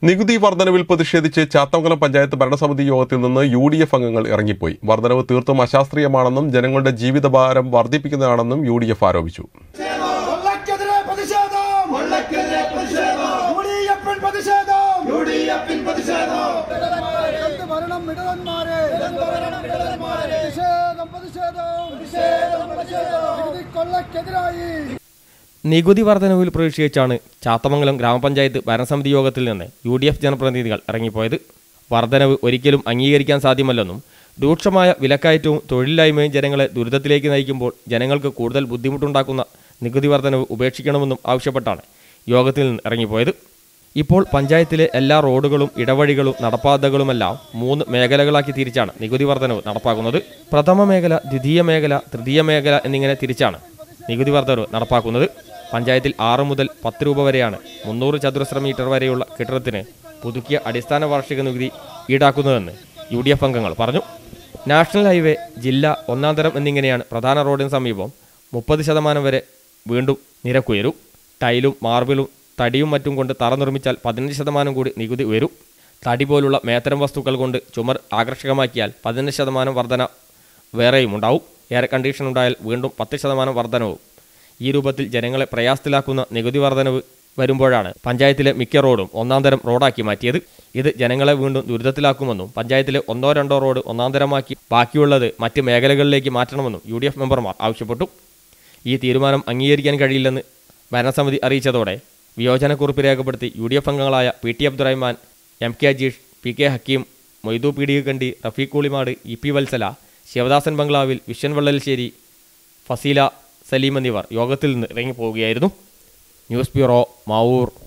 നികുതി വർധനവിൽ പ്രതിഷേധിച്ച് ചാത്തമംഗലം പഞ്ചായത്ത് ഭരണസമിതി യോഗത്തിൽ നിന്ന് യു ഡി എഫ് അംഗങ്ങൾ ഇറങ്ങിപ്പോയി വർധനവ് തീർത്തും അശാസ്ത്രീയമാണെന്നും ജനങ്ങളുടെ ജീവിതഭാരം വർദ്ധിപ്പിക്കുന്നതാണെന്നും യു ഡി എഫ് ആരോപിച്ചു കൊള്ളക്കെതിരെ പ്രതിഷേധം കൊള്ളക്കെതിരെ പ്രതിഷേധം യു ഡി എഫിൻ പ്രതിഷേധം യു ഡി എഫിൻ പ്രതിഷേധം എന്ത് ഭരണം ഇടവന്മാരെ പ്രതിഷേധം പ്രതിഷേധം നികുതി കൊള്ളക്കെതിരായി നികുതി വർധനവിൽ പ്രതീക്ഷിച്ചാണ് ചാത്തമംഗലം ഗ്രാമപഞ്ചായത്ത് ഭരണസമിതി യോഗത്തിൽ നിന്ന് യു ഡി എഫ് ജനപ്രതിനിധികൾ ഇറങ്ങിപ്പോയത് വർധനവ് ഒരിക്കലും അംഗീകരിക്കാൻ സാധ്യമല്ലെന്നും രൂക്ഷമായ വിലക്കയറ്റവും തൊഴിലില്ലായ്മയും ജനങ്ങളെ ദുരിതത്തിലേക്ക് നയിക്കുമ്പോൾ ജനങ്ങൾക്ക് കൂടുതൽ ബുദ്ധിമുട്ടുണ്ടാക്കുന്ന നികുതി വർധനവ് ഉപേക്ഷിക്കണമെന്നും ആവശ്യപ്പെട്ടാണ് യോഗത്തിൽ നിന്ന് ഇറങ്ങിപ്പോയത് ഇപ്പോൾ പഞ്ചായത്തിലെ എല്ലാ റോഡുകളും ഇടവഴികളും നടപ്പാതകളുമെല്ലാം മൂന്ന് മേഖലകളാക്കി തിരിച്ചാണ് നികുതി വർധനവ് നടപ്പാക്കുന്നത് പ്രഥമ മേഖല ദ്വിതീയ മേഖല തൃതീയ മേഖല എന്നിങ്ങനെ തിരിച്ചാണ് നികുതി വർധനവ് നടപ്പാക്കുന്നത് പഞ്ചായത്തിൽ ആറ് മുതൽ പത്ത് രൂപ വരെയാണ് മുന്നൂറ് ചതുരശ്ര മീറ്റർ വരെയുള്ള കെട്ടിടത്തിന് പുതുക്കിയ അടിസ്ഥാന വാർഷിക നികുതി ഈടാക്കുന്നതെന്ന് യു ഡി എഫ് അംഗങ്ങൾ പറഞ്ഞു നാഷണൽ ഹൈവേ ജില്ല ഒന്നാം തരം എന്നിങ്ങനെയാണ് പ്രധാന റോഡിന് സമീപം മുപ്പത് ശതമാനം വരെ വീണ്ടും നിരക്കുയരും ടൈലും മാർബിളും തടിയും മറ്റും കൊണ്ട് തറ നിർമ്മിച്ചാൽ പതിനഞ്ച് ശതമാനം കൂടി നികുതി ഉയരും തടി പോലുള്ള മേത്തരം വസ്തുക്കൾ കൊണ്ട് ചുമർ ആകർഷകമാക്കിയാൽ പതിനഞ്ച് ശതമാനം വർധന വേറെയും ഉണ്ടാവും എയർ കണ്ടീഷൻ ഉണ്ടായാൽ വീണ്ടും പത്ത് ശതമാനം വർധനവും ഈ രൂപത്തിൽ ജനങ്ങളെ പ്രയാസത്തിലാക്കുന്ന നികുതി വർധനവ് വരുമ്പോഴാണ് പഞ്ചായത്തിലെ മിക്ക റോഡും ഒന്നാം തരം റോഡാക്കി മാറ്റിയത് ഇത് ജനങ്ങളെ വീണ്ടും ദുരിതത്തിലാക്കുമെന്നും പഞ്ചായത്തിലെ ഒന്നോ രണ്ടോ റോഡ് ഒന്നാം തരമാക്കി ബാക്കിയുള്ളത് മറ്റ് മേഖലകളിലേക്ക് മാറ്റണമെന്നും യു ഡി എഫ് മെമ്പർമാർ ആവശ്യപ്പെട്ടു ഈ തീരുമാനം അംഗീകരിക്കാൻ കഴിയില്ലെന്ന് ഭരണസമിതി അറിയിച്ചതോടെ വിയോജനക്കുറിപ്പ് രേഖപ്പെടുത്തി യു ഡി എഫ് അംഗങ്ങളായ P T Abdurahman M K Ajeesh P K Hakkim Moidu Peedikakkandi Rafeeq Koolimad E P Valsala Sivadasan ബംഗ്ലാവിൽ വിശ്വൻ വള്ളൽശ്ശേരി ഫസീല സലീം എന്നിവർ യോഗത്തിൽ നിന്ന് ഇറങ്ങിപ്പോവുകയായിരുന്നു ന്യൂസ് ബ്യൂറോ മാവൂർ